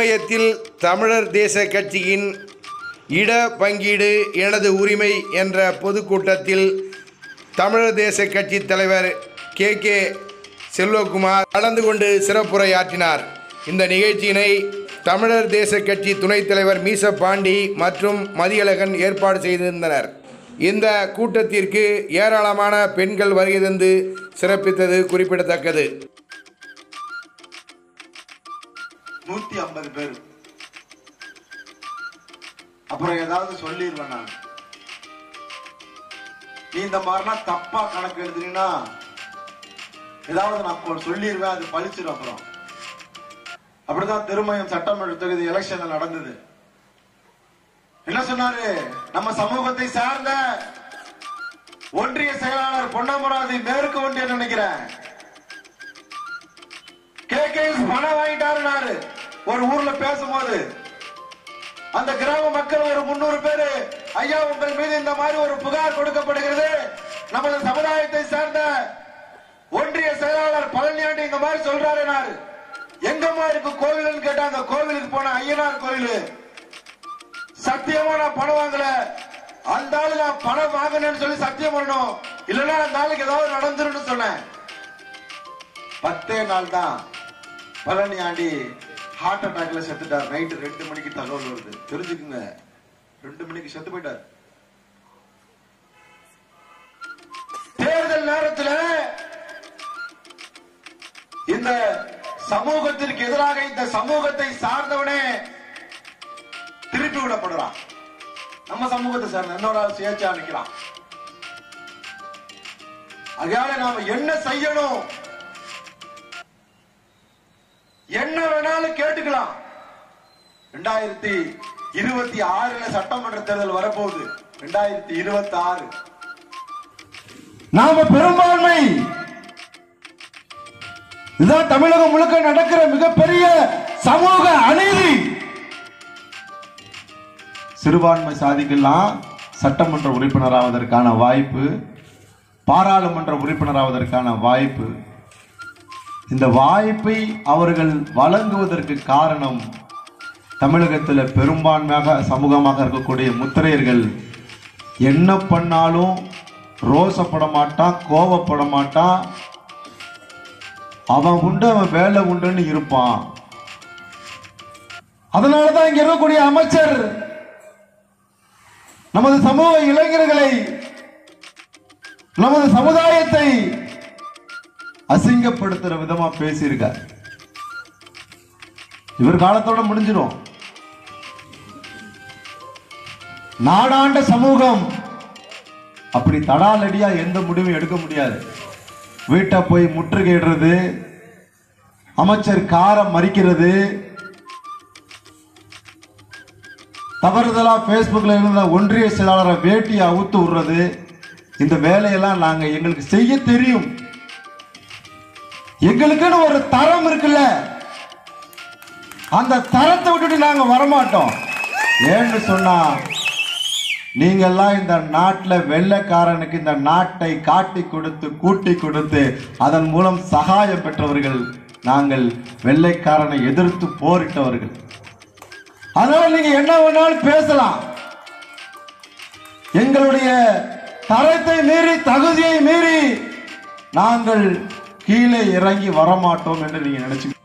திருமயத்தில் தமிழர் தேச கட்சியின் இட பங்கீடு எனது உரிமை என்ற பொதுக்கூட்டத்தில் தமிழர் தேச கட்சி தலைவர் கே கே செல்வகுமார் கலந்து கொண்டு சிறப்புரையாற்றினார் இந்த நிகழ்ச்சியினை தமிழர் தேச கட்சி துணைத் தலைவர் மீச பாண்டி மற்றும் மதியழகன் ஏற்பாடு செய்திருந்தனர் இந்த கூட்டத்திற்கு ஏராளமான பெண்கள் வருகை தந்து சிறப்பித்தது குறிப்பிடத்தக்கது நூத்தி ஐம்பது பேர் அப்புறம் ஏதாவது சொல்லிடுவேன் நான் நீ இந்த மாதிரிலாம் தப்பா கணக்கு எழுதுனீங்கன்னா ஏதாவது நான் இப்போ சொல்லிடுவேன் அது பழிச்சிடும் அப்புறம் அப்படிதான் திருமயம் சட்டமன்ற தொகுதி எலெக்ஷன்ல நடந்தது என்ன சொன்னாரு நம்ம சமூகத்தை சார்ந்த ஒன்றிய செயலாளர் பொன்னமராதி மேற்கு ஒன்றிய நினைக்கிறேன் கேகேஎஸ் பணம் வாங்கிட்டாருனாரு ஒரு ஊர்ல பேசும்போது அந்த கிராம மக்கள் ஒரு முன்னூறு பேரு ஐயா உங்கள் மீது இந்த மாதிரி ஒரு புகார் கொடுக்கப்படுகிறது நமது சமுதாயத்தை சார்ந்த ஒன்றிய செயலாளர் பழனியாண்டி இந்த மாதிரி சொல்றாருனாரு எங்கம்மா இருக்கு கோவில்னு கேட்டாங்க கோவிலுக்கு போன ஐயனார் கோவில் சத்தியமா நான் பணம் வாங்கல அந்த ஆளு நான் பணம் வாங்கினேன்னு சொல்லி சத்தியம் பண்ணணும் இல்லைன்னா அந்த ஆளுக்கு ஏதாவது நடந்துருன்னு சொன்னேன் பத்தே நாள் தான் பழனி ஆண்டி ஹார்ட் அட்டாக்ல செத்துட்டார் நைட்டு ரெண்டு மணிக்கு தகவல் வருது தெரிஞ்சுக்குங்க ரெண்டு மணிக்கு செத்து போயிட்டார் தேர்தல் நேரத்துல இந்த சமூகத்திற்கு எதிராக இந்த சமூகத்தை சார்ந்தவனே திருப்பி விடப்படுறான் நம்ம சமூகத்தை சார்ந்த இன்னொரு ஆள் சுயேட்சா நிக்கிறான் அதனால நாம என்ன செய்யணும் என்ன வேணாலும் கேட்டுக்கலாம் ரெண்டாயிரத்தி இருபத்தி ஆறுல சட்டமன்ற தேர்தல் வரப்போகுது ரெண்டாயிரத்தி இருபத்தி ஆறு நாம பெரும்பான்மை இதுதான் தமிழகம் முழுக்க நடக்கிற மிகப்பெரிய சமூக அநீதி சிறுபான்மை சாதிக்கெல்லாம் சட்டமன்ற உறுப்பினராவதற்கான வாய்ப்பு பாராளுமன்ற உறுப்பினராவதற்கான வாய்ப்பு இந்த வாய்ப்பை அவர்கள் வழங்குவதற்கு காரணம் தமிழகத்தில் பெரும்பான்மையாக சமூகமாக இருக்கக்கூடிய முத்திரையர்கள் என்ன பண்ணாலும் ரோசப்பட மாட்டான் கோவப்பட மாட்டான் அவன் உண்டு அவன் வேலை உண்டுன்னு இருப்பான் அதனாலதான் இங்க இருக்கக்கூடிய அமைச்சர் நமது சமூக இளைஞர்களை நமது சமுதாயத்தை அசிங்கப்படுத்துற விதமா பேசியிருக்கார் இவர் காலத்தோட முடிஞ்சிடும் நாடாண்ட சமூகம் அப்படி தடாலடியா எந்த முடிவும் எடுக்க முடியாது வீட்டை போய் முற்றுகையிடுறது அமைச்சர் காரை மறிக்கிறது தவறுதலா Facebookல இருந்த ஒன்றிய செயலாளரை வேட்டியை அவுத்து விடுறது இந்த வேலையெல்லாம் நாங்க எங்களுக்கு செய்ய தெரியும் எங்களுக்குன்னு ஒரு தரம் இருக்குல்ல அந்த தரத்தை விட்டுட்டு நாங்க வரமாட்டோம் ஏன்னு சொன்னா நீங்கெல்லாம் இந்த நாட்டில் வெள்ளைக்காரனுக்கு இந்த நாட்டை காட்டி கொடுத்து கூட்டி கொடுத்து அதன் மூலம் சகாயம் பெற்றவர்கள் நாங்கள் வெள்ளைக்காரனை எதிர்த்து போரிட்டவர்கள் அதனால நீங்க என்ன வேணாலும் பேசலாம் எங்களுடைய தரத்தை மீறி தகுதியை மீறி நாங்கள் கீழே இறங்கி வரமாட்டோம் என்று நீங்க நினைச்சு